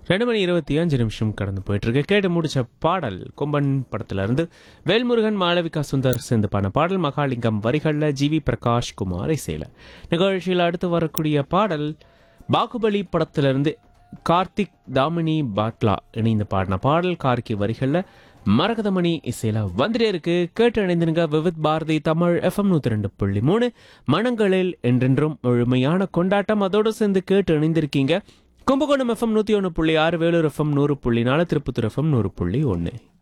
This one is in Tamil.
ரெண்டு மணி இருபத்தி அஞ்சு நிமிஷம் கடந்து போயிட்டு இருக்கு கேட்டு முடிச்ச பாடல் கொம்பன் படத்துல இருந்து வேல்முருகன் மாளவிகா சுந்தர் சேர்ந்து பாடின பாடல் மகாலிங்கம் வரிகள்ல ஜிவி பிரகாஷ் குமார் இசையில நிகழ்ச்சியில் அடுத்து வரக்கூடிய பாடல் பாகுபலி படத்திலிருந்து கார்த்திக் தாமினி பாட்லா இணைந்து பாடின பாடல் கார்கி வரிகள்ல மரகதமணி இசையில வந்துட்டே இருக்கு கேட்டு இணைந்திருங்க விவித் பாரதி தமிழ் எஃப்எம் நூத்தி ரெண்டு புள்ளி மூணு மனங்களில் என்றென்றும் முழுமையான கொண்டாட்டம் அதோடு சேர்ந்து கேட்டு இணைந்திருக்கீங்க கும்பகோணம் எஃப்எம் நூத்தி ஒன்று புள்ளி ஆறு வேலூர் எஃப்எம் நூறு புள்ளி நாலு திருப்பத்தூர் எஃப்எம் நூறு புள்ளி ஒன்று